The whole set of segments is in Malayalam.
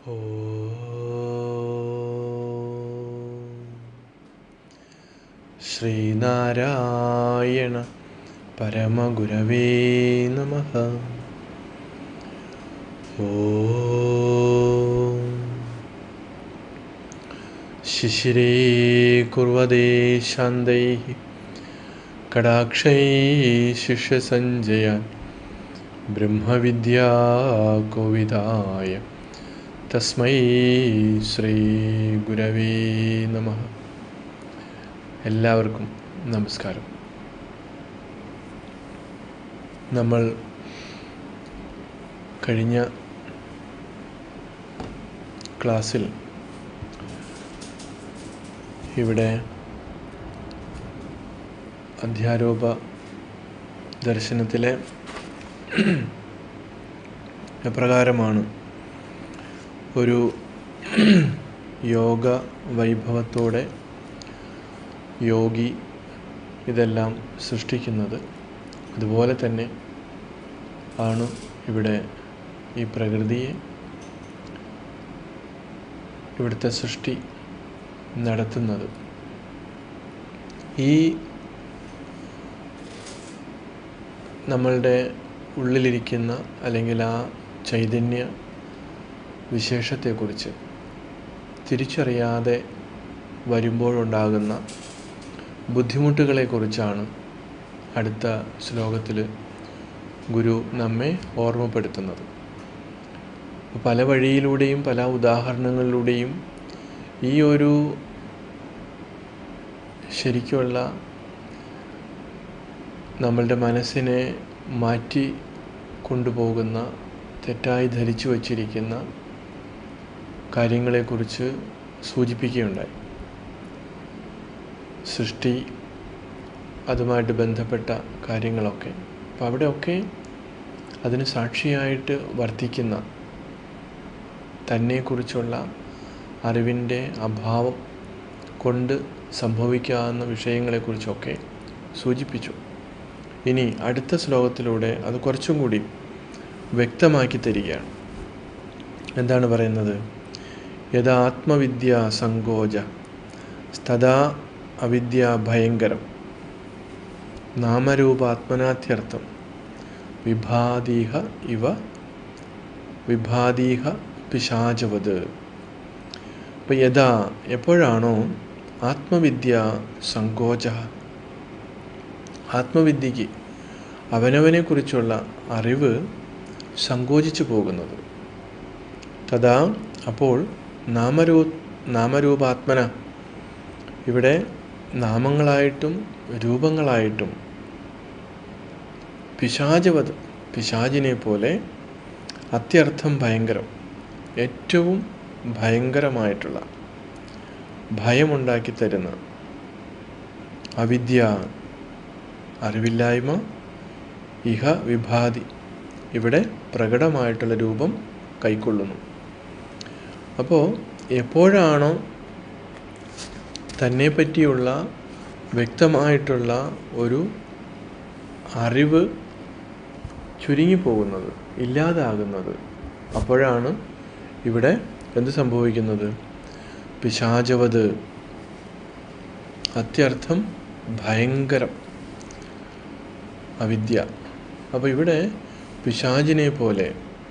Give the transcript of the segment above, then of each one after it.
ശ്രീനാരായണ പരമഗുരവേ നമ ഓം ശിശിരേ കുർവദേ ശാന്തൈ കടാക്ഷൈ ശിഷ്യസഞ്ജയാൻ ബ്രഹ്മവിദ്യാ കോവിദായ തസ്മൈ ശ്രീ ഗുരവേ നമ എല്ലാവർക്കും നമസ്കാരം നമ്മൾ കഴിഞ്ഞ ക്ലാസ്സിൽ ഇവിടെ അധ്യാരോപ ദർശനത്തിലെ എപ്രകാരമാണ് ഒരു യോഗ വൈഭവത്തോടെ യോഗി ഇതെല്ലാം സൃഷ്ടിക്കുന്നത് അതുപോലെ തന്നെ ആണ് ഇവിടെ ഈ പ്രകൃതിയെ ഇവിടുത്തെ സൃഷ്ടി നടത്തുന്നത് ഈ നമ്മളുടെ ഉള്ളിലിരിക്കുന്ന അല്ലെങ്കിൽ ആ ചൈതന്യ വിശേഷത്തെക്കുറിച്ച് തിരിച്ചറിയാതെ വരുമ്പോഴുണ്ടാകുന്ന ബുദ്ധിമുട്ടുകളെക്കുറിച്ചാണ് അടുത്ത ശ്ലോകത്തിൽ ഗുരു നമ്മെ ഓർമ്മപ്പെടുത്തുന്നത് പല വഴിയിലൂടെയും പല ഉദാഹരണങ്ങളിലൂടെയും ഈ ഒരു ശരിക്കുള്ള നമ്മളുടെ മനസ്സിനെ മാറ്റി കൊണ്ടുപോകുന്ന തെറ്റായി ധരിച്ചു വച്ചിരിക്കുന്ന കാര്യങ്ങളെക്കുറിച്ച് സൂചിപ്പിക്കുകയുണ്ടായി സൃഷ്ടി അതുമായിട്ട് ബന്ധപ്പെട്ട കാര്യങ്ങളൊക്കെ അപ്പോൾ അവിടെയൊക്കെ അതിന് സാക്ഷിയായിട്ട് വർത്തിക്കുന്ന തന്നെക്കുറിച്ചുള്ള അറിവിൻ്റെ അഭാവം കൊണ്ട് സംഭവിക്കാവുന്ന വിഷയങ്ങളെക്കുറിച്ചൊക്കെ സൂചിപ്പിച്ചു ഇനി അടുത്ത ശ്ലോകത്തിലൂടെ അത് കുറച്ചും കൂടി വ്യക്തമാക്കി തരികയാണ് എന്താണ് പറയുന്നത് യഥാ ആത്മവിദ്യ സങ്കോച തഥാ അവിദ്യ ഭയങ്കരം നാമരൂപാത്മനാത്യർത്ഥം വിഭാതീഹ ഇവ വിഭാതീഹ പിശാചവത് ഇപ്പം യഥാ എപ്പോഴാണോ ആത്മവിദ്യ സങ്കോച ആത്മവിദ്യക്ക് അവനവനെക്കുറിച്ചുള്ള അറിവ് സങ്കോചിച്ചു പോകുന്നത് തഥാ അപ്പോൾ നാമരൂ നാമരൂപാത്മന ഇവിടെ നാമങ്ങളായിട്ടും രൂപങ്ങളായിട്ടും പിശാചവത് പിശാചിനെ പോലെ അത്യർത്ഥം ഭയങ്കരം ഏറ്റവും ഭയങ്കരമായിട്ടുള്ള ഭയമുണ്ടാക്കി തരുന്ന അവിദ്യ അറിവില്ലായ്മ ഇഹ വിഭാതി ഇവിടെ പ്രകടമായിട്ടുള്ള രൂപം കൈക്കൊള്ളുന്നു അപ്പോൾ എപ്പോഴാണോ തന്നെ പറ്റിയുള്ള വ്യക്തമായിട്ടുള്ള ഒരു അറിവ് ചുരുങ്ങിപ്പോകുന്നത് ഇല്ലാതാകുന്നത് അപ്പോഴാണ് ഇവിടെ എന്ത് സംഭവിക്കുന്നത് പിശാചവത് അത്യർത്ഥം ഭയങ്കരം അവിദ്യ അപ്പോൾ ഇവിടെ പിശാചിനെ പോലെ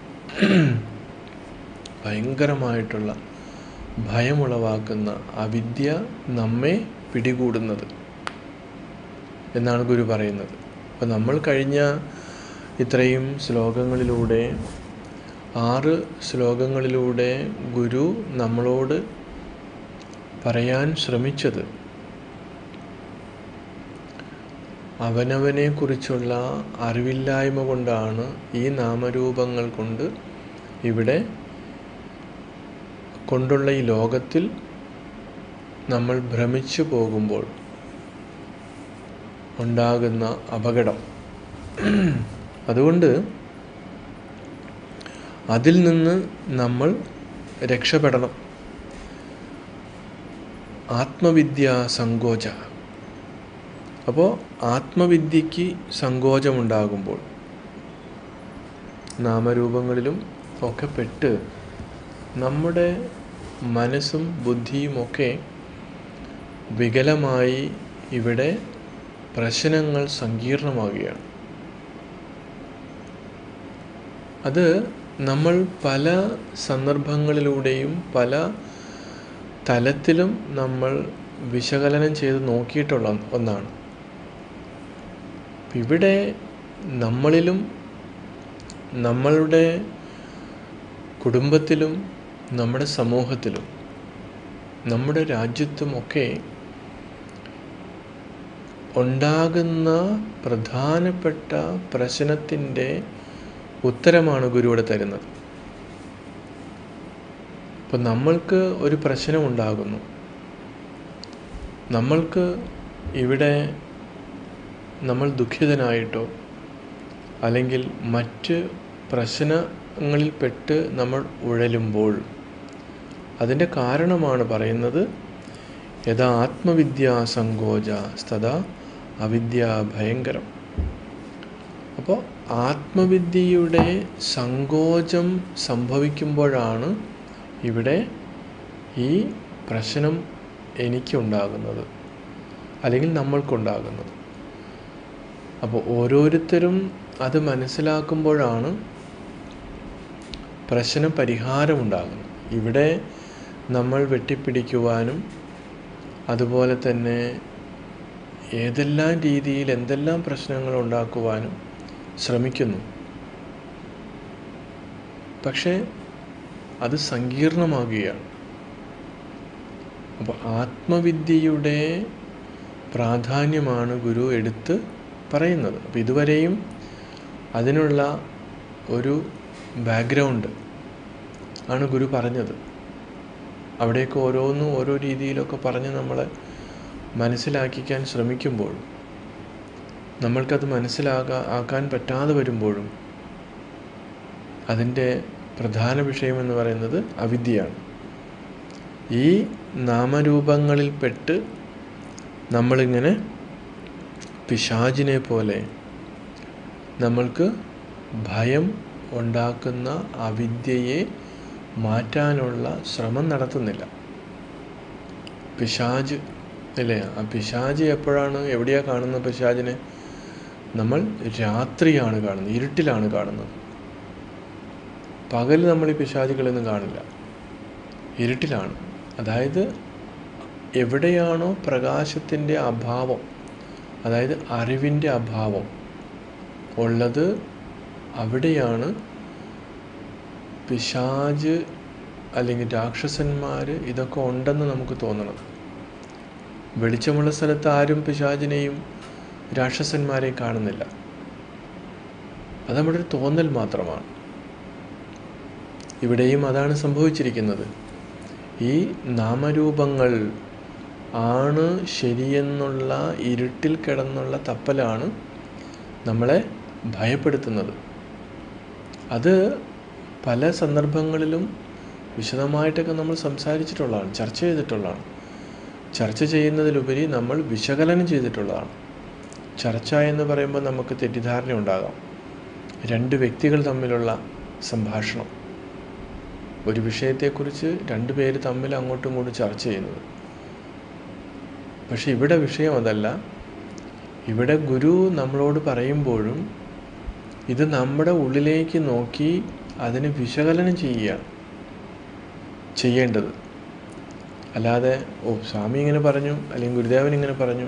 ഭയങ്കരമായിട്ടുള്ള ഭയമുളവാക്കുന്ന അവിദ്യ നമ്മെ പിടികൂടുന്നത് എന്നാണ് ഗുരു പറയുന്നത് അപ്പോൾ നമ്മൾ കഴിഞ്ഞ ഇത്രയും ശ്ലോകങ്ങളിലൂടെ ആറ് ശ്ലോകങ്ങളിലൂടെ ഗുരു നമ്മളോട് പറയാൻ ശ്രമിച്ചത് അവനവനെക്കുറിച്ചുള്ള അറിവില്ലായ്മ കൊണ്ടാണ് ഈ നാമരൂപങ്ങൾ കൊണ്ട് ഇവിടെ കൊണ്ടുള്ള ഈ ലോകത്തിൽ നമ്മൾ ഭ്രമിച്ചു പോകുമ്പോൾ ഉണ്ടാകുന്ന അപകടം അതുകൊണ്ട് അതിൽ നിന്ന് നമ്മൾ രക്ഷപ്പെടണം ആത്മവിദ്യ സങ്കോച അപ്പോൾ ആത്മവിദ്യയ്ക്ക് സങ്കോചമുണ്ടാകുമ്പോൾ നാമരൂപങ്ങളിലും ഒക്കെ പെട്ട് നമ്മുടെ മനസ്സും ബുദ്ധിയുമൊക്കെ വികലമായി ഇവിടെ പ്രശ്നങ്ങൾ സങ്കീർണമാകുകയാണ് അത് നമ്മൾ പല സന്ദർഭങ്ങളിലൂടെയും പല തലത്തിലും നമ്മൾ വിശകലനം ചെയ്ത് നോക്കിയിട്ടുള്ള ഒന്നാണ് ഇവിടെ നമ്മളിലും നമ്മളുടെ കുടുംബത്തിലും നമ്മുടെ സമൂഹത്തിലും നമ്മുടെ രാജ്യത്തുമൊക്കെ ഉണ്ടാകുന്ന പ്രധാനപ്പെട്ട പ്രശ്നത്തിൻ്റെ ഉത്തരമാണ് ഗുരു ഇവിടെ തരുന്നത് ഇപ്പം നമ്മൾക്ക് ഒരു പ്രശ്നം ഉണ്ടാകുന്നു നമ്മൾക്ക് ഇവിടെ നമ്മൾ ദുഃഖിതനായിട്ടോ അല്ലെങ്കിൽ മറ്റ് പ്രശ്നങ്ങളിൽപ്പെട്ട് നമ്മൾ ഉഴലുമ്പോൾ അതിൻ്റെ കാരണമാണ് പറയുന്നത് യഥാ ആത്മവിദ്യാ സങ്കോച സ്തഥാ അവിദ്യ ഭയങ്കരം അപ്പോൾ ആത്മവിദ്യയുടെ സങ്കോചം സംഭവിക്കുമ്പോഴാണ് ഇവിടെ ഈ പ്രശ്നം എനിക്കുണ്ടാകുന്നത് അല്ലെങ്കിൽ നമ്മൾക്കുണ്ടാകുന്നത് അപ്പോൾ ഓരോരുത്തരും അത് മനസ്സിലാക്കുമ്പോഴാണ് പ്രശ്ന പരിഹാരമുണ്ടാകുന്നത് ഇവിടെ നമ്മൾ വെട്ടിപ്പിടിക്കുവാനും അതുപോലെ തന്നെ ഏതെല്ലാം രീതിയിൽ എന്തെല്ലാം പ്രശ്നങ്ങൾ ഉണ്ടാക്കുവാനും ശ്രമിക്കുന്നു പക്ഷേ അത് സങ്കീർണമാകുകയാണ് അപ്പോൾ ആത്മവിദ്യയുടെ പ്രാധാന്യമാണ് ഗുരു എടുത്ത് പറയുന്നത് അപ്പോൾ ഇതുവരെയും അതിനുള്ള ഒരു ബാക്ക്ഗ്രൗണ്ട് ആണ് ഗുരു പറഞ്ഞത് അവിടെയൊക്കെ ഓരോന്നും ഓരോ രീതിയിലൊക്കെ പറഞ്ഞ് നമ്മളെ മനസ്സിലാക്കിക്കാൻ ശ്രമിക്കുമ്പോൾ നമ്മൾക്കത് മനസ്സിലാകാ ആക്കാൻ പറ്റാതെ വരുമ്പോഴും അതിൻ്റെ പ്രധാന വിഷയമെന്ന് പറയുന്നത് അവിദ്യയാണ് ഈ നാമരൂപങ്ങളിൽപ്പെട്ട് നമ്മളിങ്ങനെ പിശാചിനെ പോലെ നമ്മൾക്ക് ഭയം ഉണ്ടാക്കുന്ന അവിദ്യയെ മാറ്റാനുള്ള ശ്രമം നടത്തുന്നില്ല പിശാജ് അല്ലേ ആ പിശാജ് എപ്പോഴാണ് എവിടെയാണ് കാണുന്നത് പിശാജിനെ നമ്മൾ രാത്രിയാണ് കാണുന്നത് ഇരുട്ടിലാണ് കാണുന്നത് പകൽ നമ്മൾ ഈ പിശാചുകളൊന്നും കാണില്ല ഇരുട്ടിലാണ് അതായത് എവിടെയാണോ പ്രകാശത്തിൻ്റെ അഭാവം അതായത് അറിവിൻ്റെ അഭാവം ഉള്ളത് അവിടെയാണ് പിശാജ് അല്ലെങ്കിൽ രാക്ഷസന്മാർ ഇതൊക്കെ ഉണ്ടെന്ന് നമുക്ക് തോന്നണത് വെളിച്ചമുള്ള സ്ഥലത്ത് ആരും പിശാചിനെയും രാക്ഷസന്മാരെയും കാണുന്നില്ല അത് നമ്മുടെ ഒരു തോന്നൽ മാത്രമാണ് ഇവിടെയും അതാണ് സംഭവിച്ചിരിക്കുന്നത് ഈ നാമരൂപങ്ങൾ ആണ് ശരിയെന്നുള്ള ഇരുട്ടിൽ കിടന്നുള്ള തപ്പലാണ് നമ്മളെ ഭയപ്പെടുത്തുന്നത് അത് പല സന്ദർഭങ്ങളിലും വിശദമായിട്ടൊക്കെ നമ്മൾ സംസാരിച്ചിട്ടുള്ളതാണ് ചർച്ച ചെയ്തിട്ടുള്ളതാണ് ചർച്ച ചെയ്യുന്നതിലുപരി നമ്മൾ വിശകലനം ചെയ്തിട്ടുള്ളതാണ് ചർച്ച എന്ന് പറയുമ്പോൾ നമുക്ക് തെറ്റിദ്ധാരണ ഉണ്ടാകാം രണ്ട് വ്യക്തികൾ തമ്മിലുള്ള സംഭാഷണം ഒരു വിഷയത്തെക്കുറിച്ച് രണ്ട് പേര് തമ്മിൽ അങ്ങോട്ടും ഇങ്ങോട്ടും ചർച്ച ചെയ്യുന്നത് പക്ഷെ ഇവിടെ വിഷയം അതല്ല ഇവിടെ ഗുരു നമ്മളോട് പറയുമ്പോഴും ഇത് നമ്മുടെ ഉള്ളിലേക്ക് നോക്കി അതിനെ വിശകലനം ചെയ്യുകയാണ് ചെയ്യേണ്ടത് അല്ലാതെ ഓ സ്വാമി ഇങ്ങനെ പറഞ്ഞു അല്ലെങ്കിൽ ഗുരുദേവൻ ഇങ്ങനെ പറഞ്ഞു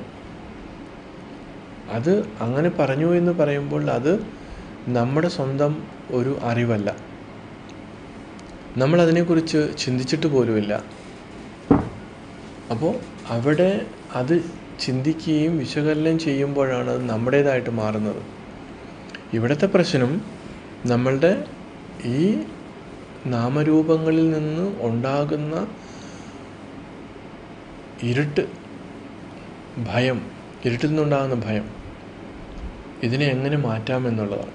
അത് അങ്ങനെ പറഞ്ഞു എന്ന് പറയുമ്പോൾ അത് നമ്മുടെ സ്വന്തം ഒരു അറിവല്ല നമ്മൾ അതിനെക്കുറിച്ച് ചിന്തിച്ചിട്ട് പോലുമില്ല അപ്പോൾ അവിടെ അത് ചിന്തിക്കുകയും വിശകലനം ചെയ്യുമ്പോഴാണ് അത് നമ്മുടേതായിട്ട് മാറുന്നത് ഇവിടുത്തെ പ്രശ്നം നമ്മളുടെ ഈ നാമരൂപങ്ങളിൽ നിന്ന് ഉണ്ടാകുന്ന ഇരുട്ട് ഭയം ഇരുട്ടിൽ നിന്നുണ്ടാകുന്ന ഭയം ഇതിനെ എങ്ങനെ മാറ്റാമെന്നുള്ളതാണ്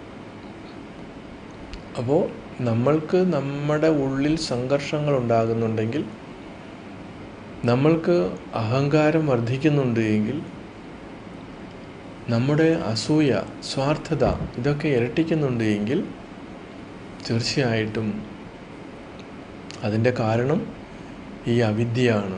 അപ്പോൾ നമ്മൾക്ക് നമ്മുടെ ഉള്ളിൽ സംഘർഷങ്ങൾ ഉണ്ടാകുന്നുണ്ടെങ്കിൽ നമ്മൾക്ക് അഹങ്കാരം വർദ്ധിക്കുന്നുണ്ട് എങ്കിൽ നമ്മുടെ അസൂയ സ്വാർത്ഥത ഇതൊക്കെ ഇരട്ടിക്കുന്നുണ്ട് എങ്കിൽ തീർച്ചയായിട്ടും അതിൻ്റെ കാരണം ഈ അവിദ്യയാണ്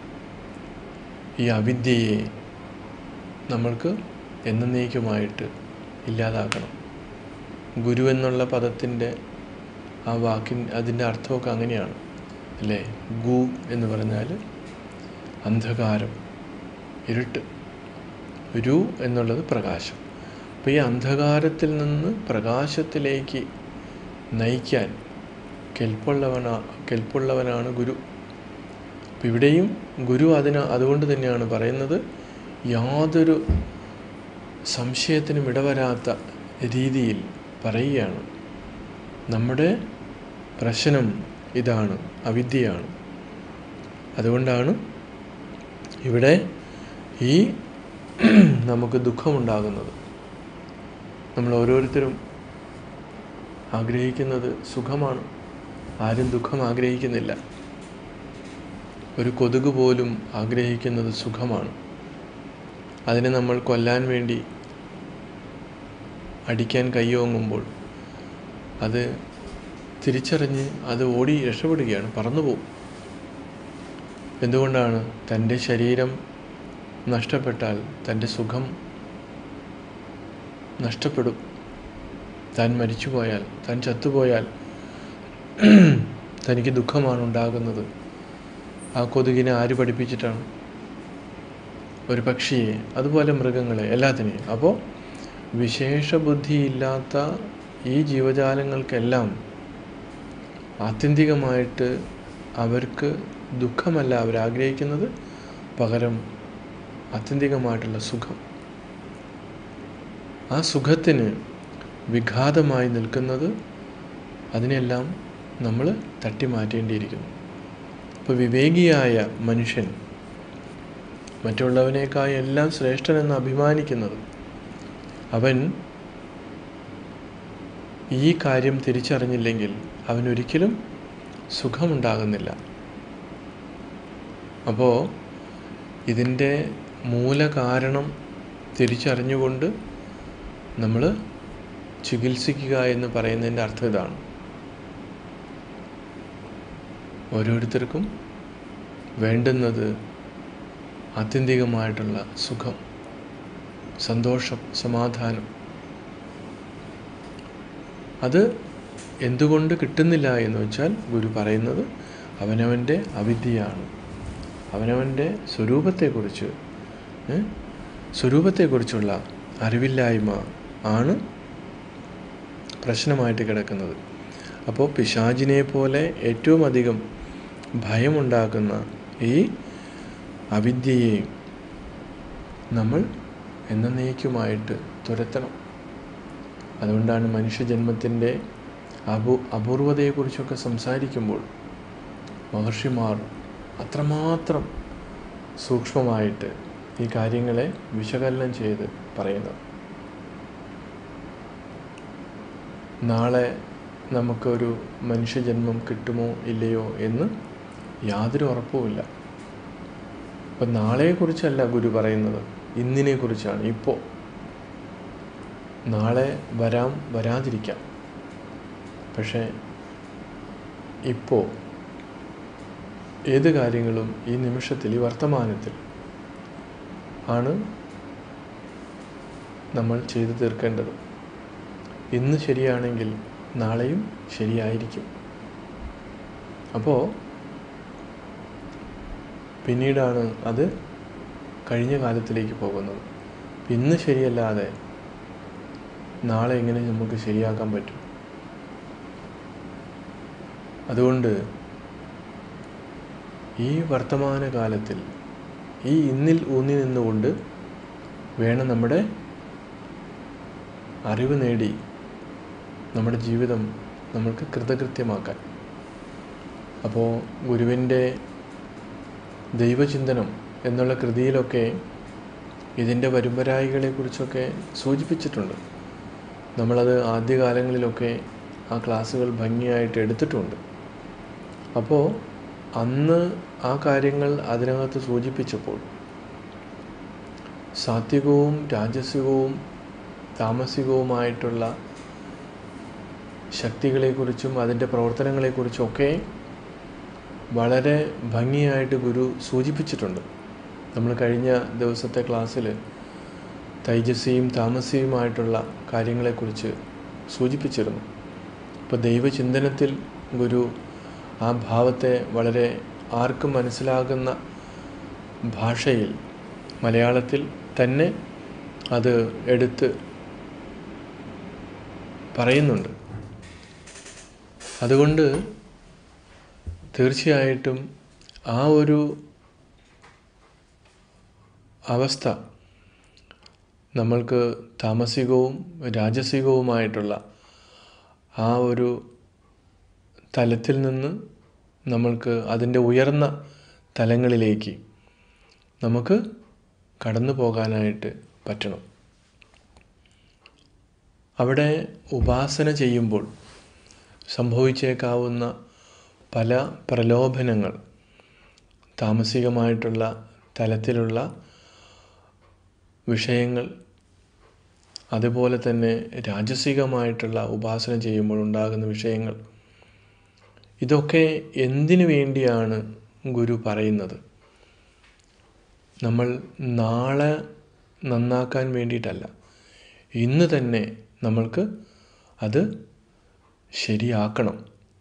ഈ അവിദ്യയെ നമ്മൾക്ക് എന്നേക്കുമായിട്ട് ഇല്ലാതാക്കണം ഗുരു എന്നുള്ള പദത്തിൻ്റെ ആ വാക്കിൻ അതിൻ്റെ അർത്ഥമൊക്കെ അങ്ങനെയാണ് അല്ലേ ഗു എന്ന് പറഞ്ഞാൽ അന്ധകാരം ഇരുട്ട് രു എന്നുള്ളത് പ്രകാശം അപ്പോൾ ഈ അന്ധകാരത്തിൽ നിന്ന് പ്രകാശത്തിലേക്ക് നയിക്കാൻ കെൽപ്പുള്ളവനാ കെൽപ്പുള്ളവനാണ് ഗുരു അപ്പം ഇവിടെയും ഗുരു അതിന് അതുകൊണ്ട് തന്നെയാണ് പറയുന്നത് യാതൊരു സംശയത്തിനും ഇടവരാത്ത രീതിയിൽ പറയുകയാണ് നമ്മുടെ പ്രശ്നം ഇതാണ് അവിദ്യയാണ് അതുകൊണ്ടാണ് ഇവിടെ ഈ നമുക്ക് ദുഃഖമുണ്ടാകുന്നത് നമ്മൾ ഓരോരുത്തരും ആഗ്രഹിക്കുന്നത് സുഖമാണ് ആരും ദുഃഖം ആഗ്രഹിക്കുന്നില്ല ഒരു കൊതുക് പോലും ആഗ്രഹിക്കുന്നത് സുഖമാണ് അതിനെ നമ്മൾ കൊല്ലാൻ വേണ്ടി അടിക്കാൻ കയ്യോങ്ങുമ്പോൾ അത് തിരിച്ചറിഞ്ഞ് അത് ഓടി രക്ഷപ്പെടുകയാണ് പറന്നു പോകും എന്തുകൊണ്ടാണ് തൻ്റെ ശരീരം നഷ്ടപ്പെട്ടാൽ തൻ്റെ സുഖം നഷ്ടപ്പെടും താൻ മരിച്ചുപോയാൽ താൻ ചത്തുപോയാൽ തനിക്ക് ദുഃഖമാണ് ഉണ്ടാകുന്നത് ആ കൊതുകിനെ ആര് പഠിപ്പിച്ചിട്ടാണ് ഒരു പക്ഷിയെ അതുപോലെ മൃഗങ്ങളെ എല്ലാത്തിനെയും അപ്പോൾ വിശേഷ ബുദ്ധിയില്ലാത്ത ഈ ജീവജാലങ്ങൾക്കെല്ലാം ആത്യന്തികമായിട്ട് അവർക്ക് ദുഃഖമല്ല അവരാഗ്രഹിക്കുന്നത് പകരം ആത്യന്തികമായിട്ടുള്ള സുഖം ആ സുഖത്തിന് വിഘാതമായി നിൽക്കുന്നത് അതിനെല്ലാം നമ്മൾ തട്ടിമാറ്റേണ്ടിയിരിക്കുന്നു അപ്പോൾ വിവേകിയായ മനുഷ്യൻ മറ്റുള്ളവനേക്കാൾ എല്ലാം ശ്രേഷ്ഠനെന്ന് അഭിമാനിക്കുന്നത് അവൻ ഈ കാര്യം തിരിച്ചറിഞ്ഞില്ലെങ്കിൽ അവനൊരിക്കലും സുഖമുണ്ടാകുന്നില്ല അപ്പോൾ ഇതിൻ്റെ മൂലകാരണം തിരിച്ചറിഞ്ഞുകൊണ്ട് നമ്മൾ ചികിത്സിക്കുക എന്ന് പറയുന്നതിൻ്റെ അർത്ഥം ഇതാണ് ഓരോരുത്തർക്കും വേണ്ടുന്നത് ആത്യന്തികമായിട്ടുള്ള സുഖം സന്തോഷം സമാധാനം അത് എന്തുകൊണ്ട് കിട്ടുന്നില്ല എന്ന് വെച്ചാൽ ഗുരു പറയുന്നത് അവനവൻ്റെ അവിദ്യയാണ് അവനവൻ്റെ സ്വരൂപത്തെക്കുറിച്ച് ഏ? സ്വരൂപത്തെക്കുറിച്ചുള്ള അറിവില്ലായ്മ ആണ് പ്രശ്നമായിട്ട് കിടക്കുന്നത് അപ്പോൾ പിശാചിനെ പോലെ ഏറ്റവും അധികം ഭയമുണ്ടാക്കുന്ന ഈ അവിദ്യയെ നമ്മൾ എന്നേക്കുമായിട്ട് തുരത്തണം അതുകൊണ്ടാണ് മനുഷ്യജന്മത്തിൻ്റെ അപൂ അപൂർവതയെക്കുറിച്ചൊക്കെ സംസാരിക്കുമ്പോൾ മഹർഷിമാർ അത്രമാത്രം സൂക്ഷ്മമായിട്ട് ഈ കാര്യങ്ങളെ വിശകലനം ചെയ്ത് പറയുന്നത് നാളെ നമുക്കൊരു മനുഷ്യജന്മം കിട്ടുമോ ഇല്ലയോ എന്ന് യാതൊരു ഉറപ്പുമില്ല അപ്പം നാളെക്കുറിച്ചല്ല ഗുരു പറയുന്നത് ഇന്നിനെ കുറിച്ചാണ് ഇപ്പോൾ നാളെ വരാം വരാതിരിക്കാം പക്ഷേ ഇപ്പോൾ ഏത് കാര്യങ്ങളും ഈ നിമിഷത്തിൽ ഈ വർത്തമാനത്തിൽ ആണ് നമ്മൾ ചെയ്തു തീർക്കേണ്ടത് ഇന്ന് ശരിയാണെങ്കിൽ നാളെയും ശരിയായിരിക്കും അപ്പോൾ പിന്നീടാണ് അത് കഴിഞ്ഞ കാലത്തിലേക്ക് പോകുന്നത് ഇന്ന് ശരിയല്ലാതെ നാളെ എങ്ങനെ നമുക്ക് ശരിയാക്കാൻ പറ്റും അതുകൊണ്ട് ഈ വർത്തമാന കാലത്തിൽ ഈ ഇന്നിൽ ഊന്നി നിന്നുകൊണ്ട് വേണം നമ്മുടെ അറിവ് നേടി നമ്മുടെ ജീവിതം നമ്മൾക്ക് കൃതകൃത്യമാക്കാൻ അപ്പോൾ ഗുരുവിൻ്റെ ദൈവചിന്തനം എന്നുള്ള കൃതിയിലൊക്കെ ഇതിൻ്റെ വരുമ്പരായികളെക്കുറിച്ചൊക്കെ സൂചിപ്പിച്ചിട്ടുണ്ട് നമ്മളത് ആദ്യകാലങ്ങളിലൊക്കെ ആ ക്ലാസ്സുകൾ ഭംഗിയായിട്ട് എടുത്തിട്ടുണ്ട് അപ്പോൾ അന്ന് ആ കാര്യങ്ങൾ അതിനകത്ത് സൂചിപ്പിച്ചപ്പോൾ സാത്വികവും രാജസികവും താമസികവുമായിട്ടുള്ള ശക്തികളെക്കുറിച്ചും അതിൻ്റെ പ്രവർത്തനങ്ങളെക്കുറിച്ചൊക്കെ വളരെ ഭംഗിയായിട്ട് ഗുരു സൂചിപ്പിച്ചിട്ടുണ്ട് നമ്മൾ കഴിഞ്ഞ ദിവസത്തെ ക്ലാസ്സിൽ തൈജസ്വിയും താമസിയുമായിട്ടുള്ള കാര്യങ്ങളെക്കുറിച്ച് സൂചിപ്പിച്ചിരുന്നു ഇപ്പോൾ ദൈവചിന്തനത്തിൽ ഗുരു ആ ഭാവത്തെ വളരെ ആർക്കും മനസ്സിലാകുന്ന ഭാഷയിൽ മലയാളത്തിൽ തന്നെ അത് എടുത്ത് പറയുന്നുണ്ട് അതുകൊണ്ട് തീർച്ചയായിട്ടും ആ ഒരു അവസ്ഥ നമ്മൾക്ക് താമസികവും രാജസികവുമായിട്ടുള്ള ആ ഒരു തലത്തിൽ നിന്ന് നമ്മൾക്ക് അതിൻ്റെ ഉയർന്ന തലങ്ങളിലേക്ക് നമുക്ക് കടന്നു പോകാനായിട്ട് പറ്റണം അവിടെ ഉപാസന ചെയ്യുമ്പോൾ സംഭവിച്ചേക്കാവുന്ന പല പ്രലോഭനങ്ങൾ താമസികമായിട്ടുള്ള തലത്തിലുള്ള വിഷയങ്ങൾ അതുപോലെ തന്നെ രാജസികമായിട്ടുള്ള ഉപാസന ചെയ്യുമ്പോൾ ഉണ്ടാകുന്ന വിഷയങ്ങൾ ഇതൊക്കെ എന്തിനു വേണ്ടിയാണ് ഗുരു പറയുന്നത് നമ്മൾ നാളെ നന്നാക്കാൻ വേണ്ടിയിട്ടല്ല ഇന്ന് തന്നെ നമ്മൾക്ക് അത് ശരിയാക്കണം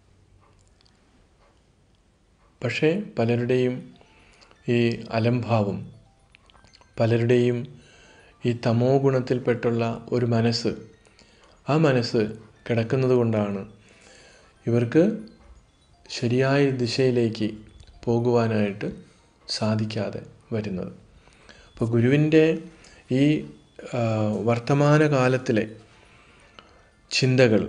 പക്ഷേ പലരുടെയും ഈ അലംഭാവം പലരുടെയും ഈ തമോ ഗുണത്തിൽപ്പെട്ടുള്ള ഒരു മനസ്സ് ആ മനസ്സ് കിടക്കുന്നത് കൊണ്ടാണ് ഇവർക്ക് ശരിയായ ദിശയിലേക്ക് പോകുവാനായിട്ട് സാധിക്കാതെ വരുന്നത് അപ്പോൾ ഗുരുവിൻ്റെ ഈ വർത്തമാനകാലത്തിലെ ചിന്തകൾ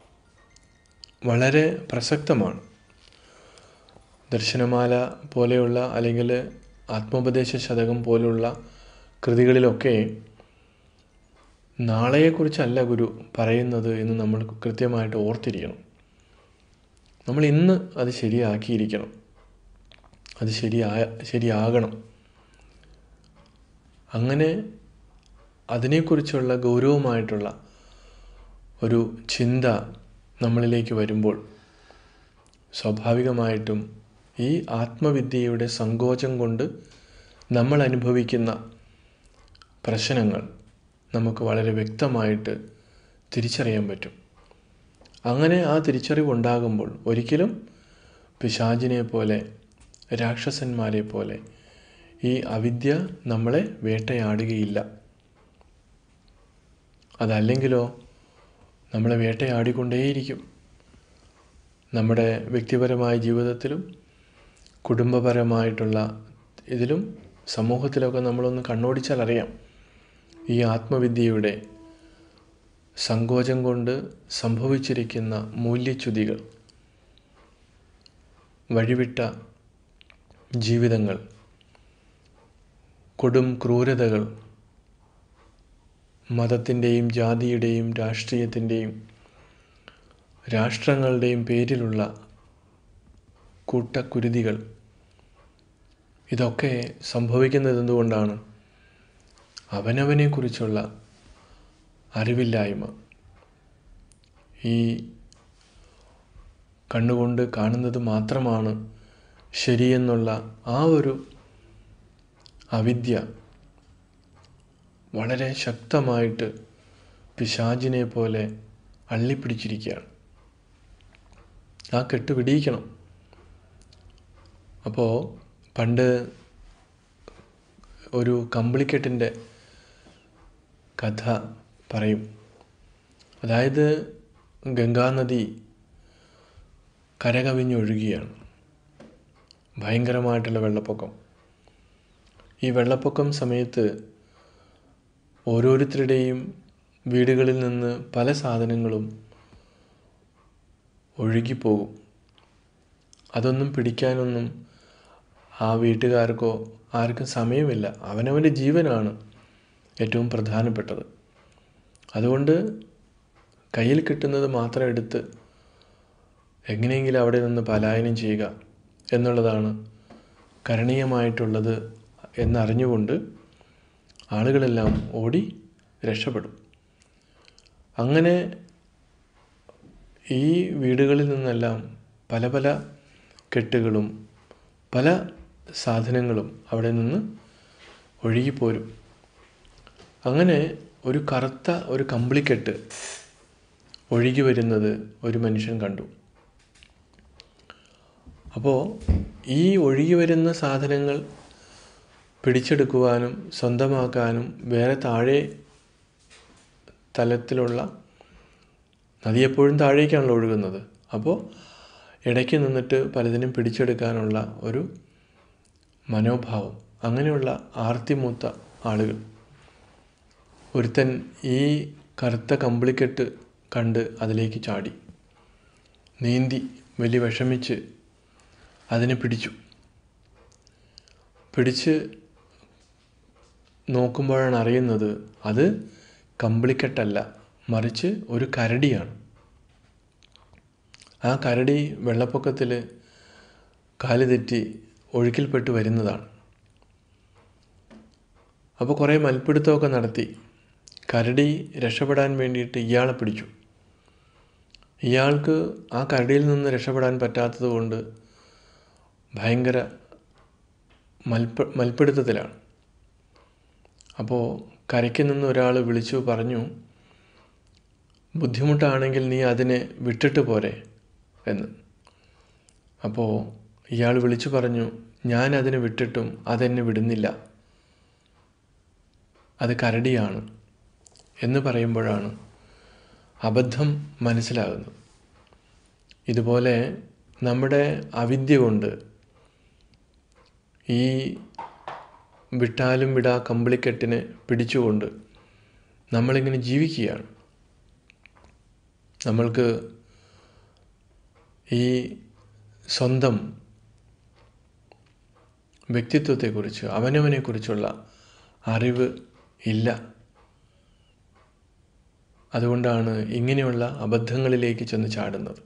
വളരെ പ്രസക്തമാണ് ദർശനമാല പോലെയുള്ള അല്ലെങ്കിൽ ആത്മോപദേശ ശതകം പോലുള്ള കൃതികളിലൊക്കെ നാളെയെക്കുറിച്ചല്ല ഗുരു പറയുന്നത് എന്ന് നമ്മൾ കൃത്യമായിട്ട് ഓർത്തിരിക്കണം നമ്മൾ ഇന്ന് അത് ശരിയാക്കിയിരിക്കണം അത് ശരിയായ ശരിയാകണം അങ്ങനെ അതിനെക്കുറിച്ചുള്ള ഗൗരവമായിട്ടുള്ള ഒരു ചിന്ത നമ്മളിലേക്ക് വരുമ്പോൾ സ്വാഭാവികമായിട്ടും ഈ ആത്മവിദ്യയുടെ സങ്കോചം കൊണ്ട് നമ്മൾ അനുഭവിക്കുന്ന പ്രശ്നങ്ങൾ നമുക്ക് വളരെ വ്യക്തമായിട്ട് തിരിച്ചറിയാൻ പറ്റും അങ്ങനെ ആ തിരിച്ചറിവുണ്ടാകുമ്പോൾ ഒരിക്കലും പിശാചിനെ പോലെ രാക്ഷസന്മാരെ പോലെ ഈ അവിദ്യ നമ്മളെ വേട്ടയാടുകയില്ല അതല്ലെങ്കിലോ നമ്മളെ വേട്ടയാടിക്കൊണ്ടേയിരിക്കും നമ്മുടെ വ്യക്തിപരമായ ജീവിതത്തിലും കുടുംബപരമായിട്ടുള്ള ഇതിലും സമൂഹത്തിലൊക്കെ നമ്മളൊന്ന് കണ്ണോടിച്ചാൽ അറിയാം ഈ ആത്മവിദ്യയുടെ സങ്കോചം കൊണ്ട് സംഭവിച്ചിരിക്കുന്ന മൂല്യച്യുതികൾ വഴിവിട്ട ജീവിതങ്ങൾ കൊടും ക്രൂരതകൾ മതത്തിൻ്റെയും ജാതിയുടെയും രാഷ്ട്രീയത്തിൻ്റെയും രാഷ്ട്രങ്ങളുടെയും പേരിലുള്ള കൂട്ടക്കുരുതികൾ ഇതൊക്കെ സംഭവിക്കുന്നത് എന്തുകൊണ്ടാണ് അവനവനെക്കുറിച്ചുള്ള അറിവില്ലായ്മ ഈ കണ്ണുകൊണ്ട് കാണുന്നത് മാത്രമാണ് ശരിയെന്നുള്ള ആ ഒരു അവിദ്യ വളരെ ശക്തമായിട്ട് പിശാചിനെ പോലെ അള്ളിപ്പിടിച്ചിരിക്കുകയാണ് ആ കെട്ട് പിടിയിക്കണം അപ്പോൾ പണ്ട് ഒരു കമ്പിളിക്കെട്ടിൻ്റെ കഥ പറയും അതായത് ഗംഗാനദി കരകവിഞ്ഞൊഴുകിയാണ് ഭയങ്കരമായിട്ടുള്ള വെള്ളപ്പൊക്കം ഈ വെള്ളപ്പൊക്കം സമയത്ത് ഓരോരുത്തരുടെയും വീടുകളിൽ നിന്ന് പല സാധനങ്ങളും ഒഴുകിപ്പോകും അതൊന്നും പിടിക്കാനൊന്നും ആ വീട്ടുകാർക്കോ ആർക്കും സമയമില്ല അവനവൻ്റെ ജീവനാണ് ഏറ്റവും പ്രധാനപ്പെട്ടത് അതുകൊണ്ട് കയ്യിൽ കിട്ടുന്നത് മാത്രം എടുത്ത് എങ്ങനെയെങ്കിലും അവിടെ നിന്ന് പലായനം ചെയ്യുക എന്നുള്ളതാണ് കരണീയമായിട്ടുള്ളത് എന്നറിഞ്ഞുകൊണ്ട് ആളുകളെല്ലാം ഓടി രക്ഷപ്പെടും അങ്ങനെ ഈ വീടുകളിൽ നിന്നെല്ലാം പല പല കെട്ടുകളും പല സാധനങ്ങളും അവിടെ നിന്ന് ഒഴുകിപ്പോരും അങ്ങനെ ഒരു കറുത്ത ഒരു കമ്പിളിക്കെട്ട് ഒഴുകി വരുന്നത് ഒരു മനുഷ്യൻ കണ്ടു അപ്പോൾ ഈ ഒഴുകി വരുന്ന സാധനങ്ങൾ പിടിച്ചെടുക്കുവാനും സ്വന്തമാക്കാനും വേറെ താഴെ തലത്തിലുള്ള നദി എപ്പോഴും താഴേക്കാണല്ലോ ഒഴുകുന്നത് അപ്പോൾ ഇടയ്ക്ക് നിന്നിട്ട് പലതിനും പിടിച്ചെടുക്കാനുള്ള ഒരു മനോഭാവം അങ്ങനെയുള്ള ആർത്തിമൂത്ത ആളുകൾ ഒരുത്തൻ ഈ കറുത്ത കമ്പിളിക്കെട്ട് കണ്ട് അതിലേക്ക് ചാടി നീന്തി വലിയ വിഷമിച്ച് അതിനെ പിടിച്ചു പിടിച്ച് നോക്കുമ്പോഴാണ് അറിയുന്നത് അത് കമ്പിളിക്കെട്ടല്ല മറിച്ച് ഒരു കരടിയാണ് ആ കരടി വെള്ളപ്പൊക്കത്തിൽ കാല് തെറ്റി ഒഴുക്കിൽപ്പെട്ട് വരുന്നതാണ് അപ്പോൾ കുറേ മൽപ്പിടുത്തമൊക്കെ നടത്തി കരടി രക്ഷപ്പെടാൻ വേണ്ടിയിട്ട് ഇയാളെ പിടിച്ചു ഇയാൾക്ക് ആ കരടിയിൽ നിന്ന് രക്ഷപ്പെടാൻ പറ്റാത്തത് കൊണ്ട് ഭയങ്കര മൽപ്പ മൽപ്പിടുത്തത്തിലാണ് അപ്പോൾ കരയ്ക്ക് നിന്ന് ഒരാൾ വിളിച്ചു പറഞ്ഞു ബുദ്ധിമുട്ടാണെങ്കിൽ നീ അതിനെ വിട്ടിട്ട് പോരെ എന്ന് അപ്പോൾ ഇയാൾ വിളിച്ചു പറഞ്ഞു ഞാൻ അതിനെ വിട്ടിട്ടും അതെന്നെ വിടുന്നില്ല അത് കരടിയാണ് എന്ന് പറയുമ്പോഴാണ് അബദ്ധം മനസ്സിലാകുന്നത് ഇതുപോലെ നമ്മുടെ അവിദ്യ കൊണ്ട് ഈ വിട്ടാലും വിടാ കമ്പിളിക്കെട്ടിനെ പിടിച്ചുകൊണ്ട് നമ്മളിങ്ങനെ ജീവിക്കുകയാണ് നമ്മൾക്ക് ഈ സ്വന്തം വ്യക്തിത്വത്തെക്കുറിച്ച് അവനവനെക്കുറിച്ചുള്ള അറിവ് ഇല്ല അതുകൊണ്ടാണ് ഇങ്ങനെയുള്ള അബദ്ധങ്ങളിലേക്ക് ചെന്ന് ചാടുന്നത്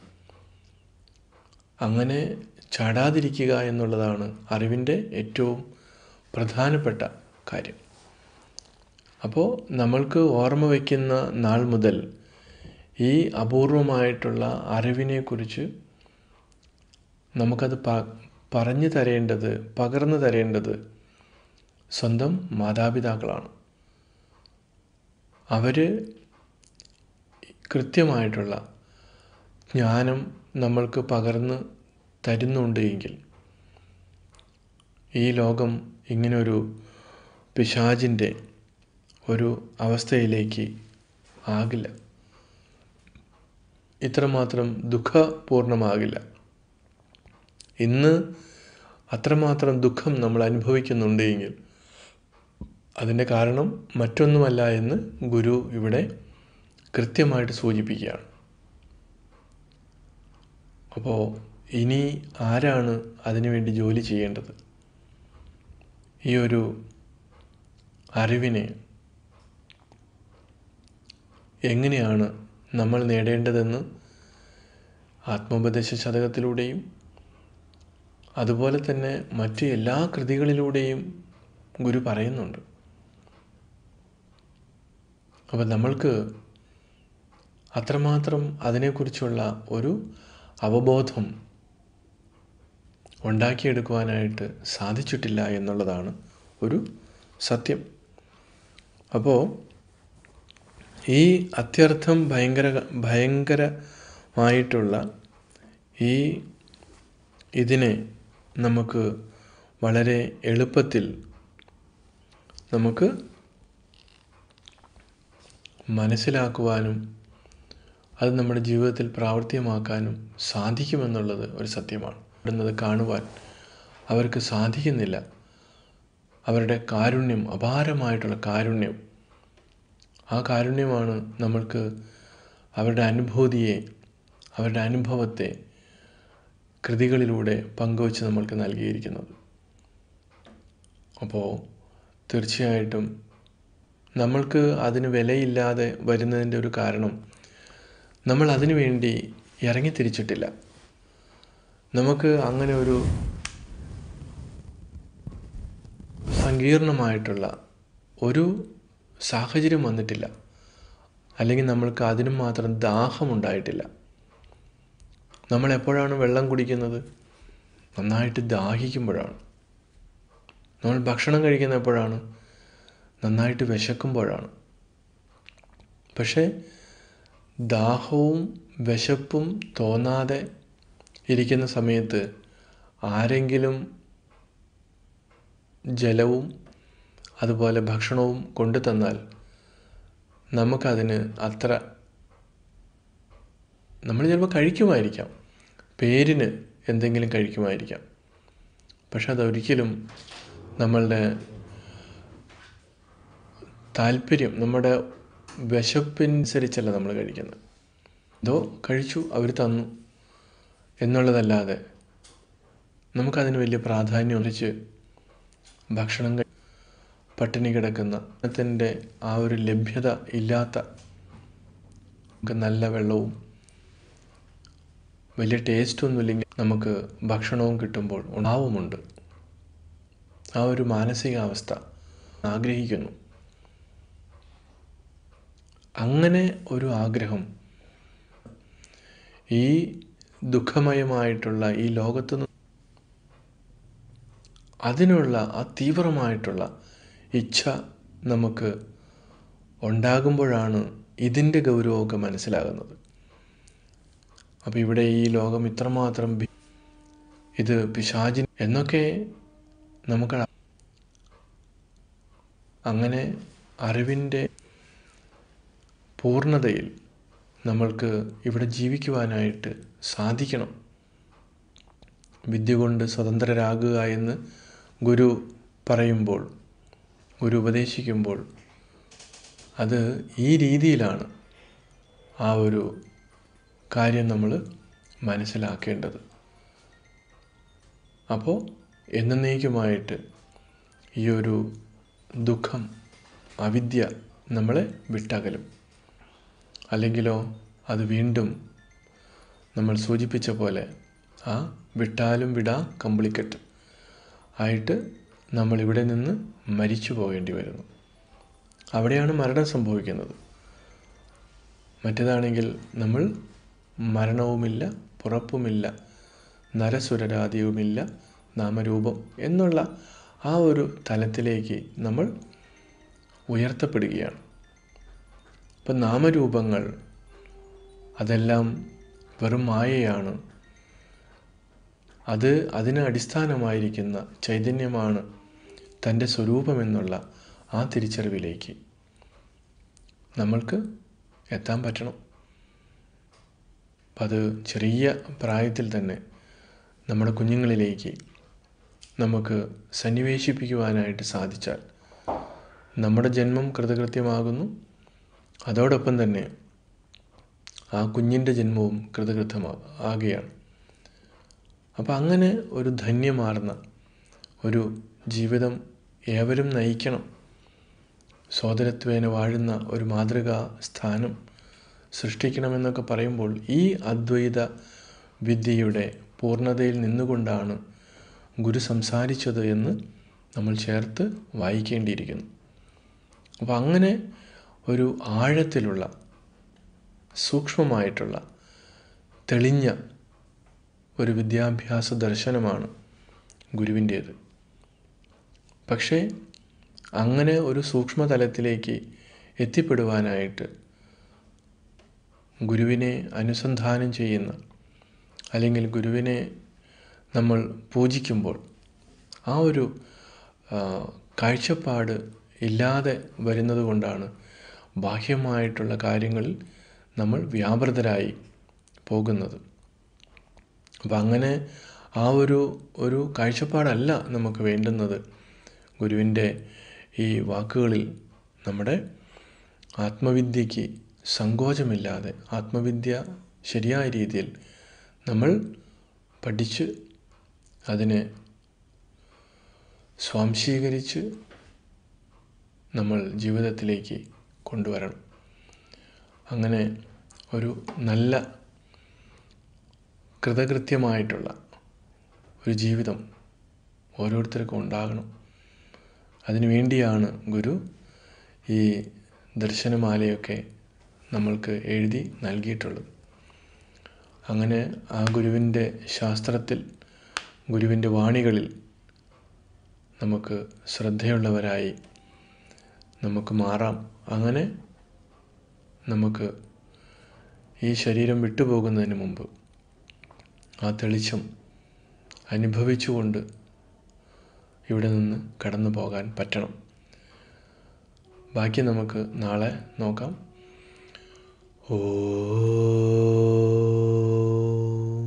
അങ്ങനെ ചാടാതിരിക്കുക എന്നുള്ളതാണ് അറിവിൻ്റെ ഏറ്റവും പ്രധാനപ്പെട്ട കാര്യം അപ്പോൾ നമ്മൾക്ക് ഓർമ്മ വയ്ക്കുന്ന നാൾ മുതൽ ഈ അപൂർവമായിട്ടുള്ള അറിവിനെക്കുറിച്ച് നമുക്കത് പ പറഞ്ഞു തരേണ്ടത് പകർന്നു തരേണ്ടത് സ്വന്തം മാതാപിതാക്കളാണ് അവർ കൃത്യമായിട്ടുള്ള ജ്ഞാനം നമ്മൾക്ക് പകർന്ന് തരുന്നുണ്ട് എങ്കിൽ ഈ ലോകം ഇങ്ങനൊരു പിശാചിൻ്റെ ഒരു അവസ്ഥയിലേക്ക് ആകില്ല ഇത്രമാത്രം ദുഃഖപൂർണമാകില്ല ഇന്ന് അത്രമാത്രം ദുഃഖം നമ്മൾ അനുഭവിക്കുന്നുണ്ട് എങ്കിൽ അതിൻ്റെ കാരണം മറ്റൊന്നുമല്ല എന്ന് ഗുരു ഇവിടെ കൃത്യമായിട്ട് സൂചിപ്പിക്കുകയാണ് അപ്പോൾ ഇനി ആരാണ് അതിനുവേണ്ടി ജോലി ചെയ്യേണ്ടത് ഈ ഒരു അറിവിനെ എങ്ങനെയാണ് നമ്മൾ നേടേണ്ടതെന്ന് ആത്മോപദേശ ശതകത്തിലൂടെയും അതുപോലെ തന്നെ മറ്റ് എല്ലാ കൃതികളിലൂടെയും ഗുരു പറയുന്നുണ്ട് അപ്പം നമ്മൾക്ക് അത്രമാത്രം അതിനെക്കുറിച്ചുള്ള ഒരു അവബോധം ഉണ്ടാക്കിയെടുക്കുവാനായിട്ട് സാധിച്ചിട്ടില്ല എന്നുള്ളതാണ് ഒരു സത്യം അപ്പോൾ ഈ അത്യർത്ഥം ഭയങ്കര ഭയങ്കരമായിട്ടുള്ള ഈ ഇതിനെ നമുക്ക് വളരെ എളുപ്പത്തിൽ നമുക്ക് മനസ്സിലാക്കുവാനും അത് നമ്മുടെ ജീവിതത്തിൽ പ്രാവർത്തികമാക്കാനും സാധിക്കുമെന്നുള്ളത് ഒരു സത്യമാണ് ഇടുന്നത് കാണുവാൻ അവർക്ക് സാധിക്കുന്നില്ല അവരുടെ കാരുണ്യം അപാരമായിട്ടുള്ള കാരുണ്യം ആ കാരുണ്യമാണ് നമ്മൾക്ക് അവരുടെ അനുഭൂതിയെ അവരുടെ അനുഭവത്തെ കൃതികളിലൂടെ പങ്കുവച്ച് നമ്മൾക്ക് നൽകിയിരിക്കുന്നത് അപ്പോൾ തീർച്ചയായിട്ടും നമ്മൾക്ക് അതിന് വിലയില്ലാതെ വരുന്നതിൻ്റെ ഒരു കാരണം നമ്മൾ അതിനു വേണ്ടി ഇറങ്ങിത്തിരിച്ചിട്ടില്ല നമുക്ക് അങ്ങനെ ഒരു സങ്കീർണമായിട്ടുള്ള ഒരു സാഹചര്യം വന്നിട്ടില്ല അല്ലെങ്കിൽ നമ്മൾക്ക് അതിനും മാത്രം ദാഹമുണ്ടായിട്ടില്ല നമ്മൾ എപ്പോഴാണ് വെള്ളം കുടിക്കുന്നത് നന്നായിട്ട് ദാഹിക്കുമ്പോഴാണ് നമ്മൾ ഭക്ഷണം കഴിക്കുന്ന എപ്പോഴാണ് നന്നായിട്ട് വിശക്കുമ്പോഴാണ് പക്ഷേ ദാഹവും വിശപ്പും തോന്നാതെ ഇരിക്കുന്ന സമയത്ത് ആരെങ്കിലും ജലവും അതുപോലെ ഭക്ഷണവും കൊണ്ടു തന്നാൽ നമുക്കതിന് അത്ര നമ്മൾ ചിലപ്പോൾ കഴിക്കുമായിരിക്കാം പേരിന് എന്തെങ്കിലും കഴിക്കുമായിരിക്കാം പക്ഷെ അതൊരിക്കലും നമ്മളുടെ താല്പര്യം നമ്മുടെ വിശപ്പനുസരിച്ചല്ല നമ്മൾ കഴിക്കുന്നത് എന്തോ കഴിച്ചു അവർ തന്നു എന്നുള്ളതല്ലാതെ നമുക്കതിന് വലിയ പ്രാധാന്യം ഒന്നിച്ച് ഭക്ഷണം കഴി പട്ടിണി കിടക്കുന്ന ത്തിൻ്റെ ആ ഒരു ലഭ്യത ഇല്ലാത്ത നമുക്ക് നല്ല വെള്ളവും വലിയ ടേസ്റ്റൊന്നുമില്ലെങ്കിൽ നമുക്ക് ഭക്ഷണവും കിട്ടുമ്പോൾ ഉണാവുമുണ്ട് ആ ഒരു മാനസികാവസ്ഥ ആഗ്രഹിക്കുന്നു അങ്ങനെ ഒരു ആഗ്രഹം ഈ ദുഃഖമയമായിട്ടുള്ള ഈ ലോകത്തു നിന്ന് അതിനുള്ള ആ തീവ്രമായിട്ടുള്ള ഇച്ഛ നമുക്ക് ഉണ്ടാകുമ്പോഴാണ് ഇതിൻ്റെ ഗൗരവമൊക്കെ മനസ്സിലാകുന്നത് അപ്പോൾ ഇവിടെ ഈ ലോകം ഇത്രമാത്രം ഭി- ഇത് പിശാചി എന്നൊക്കെ നമുക്ക് അങ്ങനെ അറിവിൻ്റെ പൂർണ്ണതയിൽ നമ്മൾക്ക് ഇവിടെ ജീവിക്കുവാനായിട്ട് സാധിക്കണം വിദ്യ കൊണ്ട് സ്വതന്ത്രരാകുക എന്ന് ഗുരു പറയുമ്പോൾ ഗുരു ഉപദേശിക്കുമ്പോൾ അത് ഈ രീതിയിലാണ് ആ ഒരു കാര്യം നമ്മൾ മനസ്സിലാക്കേണ്ടത് അപ്പോൾ എന്നേക്കുമായിട്ട് ഈ ഒരു ദുഃഖം അവിദ്യ നമ്മളെ വിട്ടകലും അല്ലെങ്കിലോ അത് വീണ്ടും നമ്മൾ സൂചിപ്പിച്ച പോലെ ആ വിട്ടാലും വിടാ കമ്പിളിക്കെട്ട് ആയിട്ട് നമ്മൾ ഇവിടെ നിന്ന് മരിച്ചു പോകേണ്ടി വരുന്നു അവിടെയാണ് മരണം സംഭവിക്കുന്നത് മറ്റേതാണെങ്കിൽ നമ്മൾ മരണവുമില്ല പുറപ്പുമില്ല നരസുരരാതിയുമില്ല നാമരൂപം എന്നുള്ള ആ ഒരു തലത്തിലേക്ക് നമ്മൾ ഉയർത്തപ്പെടുകയാണ് ഇപ്പം നാമരൂപങ്ങൾ അതെല്ലാം വെറും മായയാണ് അത് അതിന് അടിസ്ഥാനമായിരിക്കുന്ന ചൈതന്യമാണ് തൻ്റെ സ്വരൂപമെന്നുള്ള ആ തിരിച്ചറിവിലേക്ക് നമ്മൾക്ക് എത്താൻ പറ്റണം അപ്പം അത് ചെറിയ പ്രായത്തിൽ തന്നെ നമ്മുടെ കുഞ്ഞുങ്ങളിലേക്ക് നമുക്ക് സന്നിവേശിപ്പിക്കുവാനായിട്ട് സാധിച്ചാൽ നമ്മുടെ ജന്മം കൃതകൃത്യമാകുന്നു അതോടൊപ്പം തന്നെ ആ കുഞ്ഞിൻ്റെ ജന്മവും കൃതകൃത്യമാ ആകുകയാണ് അപ്പം അങ്ങനെ ഒരു ധന്യമാർന്ന ഒരു ജീവിതം ഏവരും നയിക്കണം സോദരത്വേന വാഴുന്ന ഒരു മാതൃകാ സ്ഥാനം സൃഷ്ടിക്കണമെന്നൊക്കെ പറയുമ്പോൾ ഈ അദ്വൈത വിദ്യയുടെ പൂർണ്ണതയിൽ നിന്നുകൊണ്ടാണ് ഗുരു സംസാരിച്ചത് എന്ന് നമ്മൾ ചേർത്ത് വായിക്കേണ്ടിയിരിക്കുന്നു അപ്പോൾ അങ്ങനെ ഒരു ആഴത്തിലുള്ള സൂക്ഷ്മമായിട്ടുള്ള തെളിഞ്ഞ ഒരു വിദ്യാഭ്യാസ ദർശനമാണ് ഗുരുവിൻ്റേത് പക്ഷേ അങ്ങനെ ഒരു സൂക്ഷ്മതലത്തിലേക്ക് എത്തിപ്പെടുവാനായിട്ട് ഗുരുവിനെ അനുസന്ധാനം ചെയ്യുന്ന അല്ലെങ്കിൽ ഗുരുവിനെ നമ്മൾ പൂജിക്കുമ്പോൾ ആ ഒരു ആ, കാഴ്ചപ്പാട് ഇല്ലാതെ വരുന്നത് കൊണ്ടാണ് ബാഹ്യമായിട്ടുള്ള കാര്യങ്ങളിൽ നമ്മൾ വ്യാപൃതരായി പോകുന്നത് അപ്പം അങ്ങനെ ആ ഒരു ഒരു കാഴ്ചപ്പാടല്ല നമുക്ക് വേണ്ടുന്നത് ഗുരുവിൻ്റെ ഈ വാക്കുകളിൽ നമ്മുടെ ആത്മവിദ്യയ്ക്ക് സങ്കോചമില്ലാതെ ആത്മവിദ്യ ശരിയായ രീതിയിൽ നമ്മൾ പഠിച്ച് അതിനെ സ്വാംശീകരിച്ച് നമ്മൾ ജീവിതത്തിലേക്ക് കൊണ്ടുവരണം അങ്ങനെ ഒരു നല്ല കൃതകൃത്യമായിട്ടുള്ള ഒരു ജീവിതം ഓരോരുത്തർക്കും ഉണ്ടാകണം അതിനു വേണ്ടിയാണ് ഗുരു ഈ ദർശനമാലയൊക്കെ നമ്മൾക്ക് എഴുതി നൽകിയിട്ടുള്ളത് അങ്ങനെ ആ ഗുരുവിൻ്റെ ശാസ്ത്രത്തിൽ ഗുരുവിൻ്റെ വാണികളിൽ നമുക്ക് ശ്രദ്ധയുള്ളവരായി നമുക്ക് മാറാം അങ്ങനെ നമുക്ക് ഈ ശരീരം വിട്ടുപോകുന്നതിന് മുമ്പ് ആ തെളിച്ചം അനുഭവിച്ചുകൊണ്ട് ഇവിടെ നിന്ന് കടന്നു പോകാൻ പറ്റണം ബാക്കി നമുക്ക് നാളെ നോക്കാം ഓം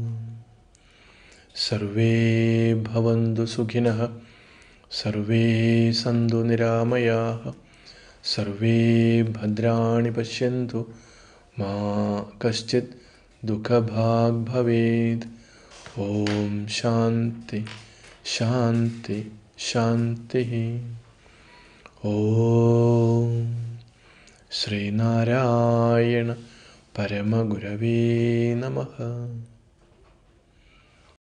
സർവേ ഭവന്തു സുഖിനഃ സർവേ സന്തു നിരാമയാः സർവേ ഭദ്രാണി പശ്യन्तु മാ കശ്ചിത് ദുഃഖഭാഗ് ഭവേത് ഓം ശാന്തി ശാന്തി ശാന്തി ഓം ശ്രീനാരായണ പരമഗുരവേ നമഃ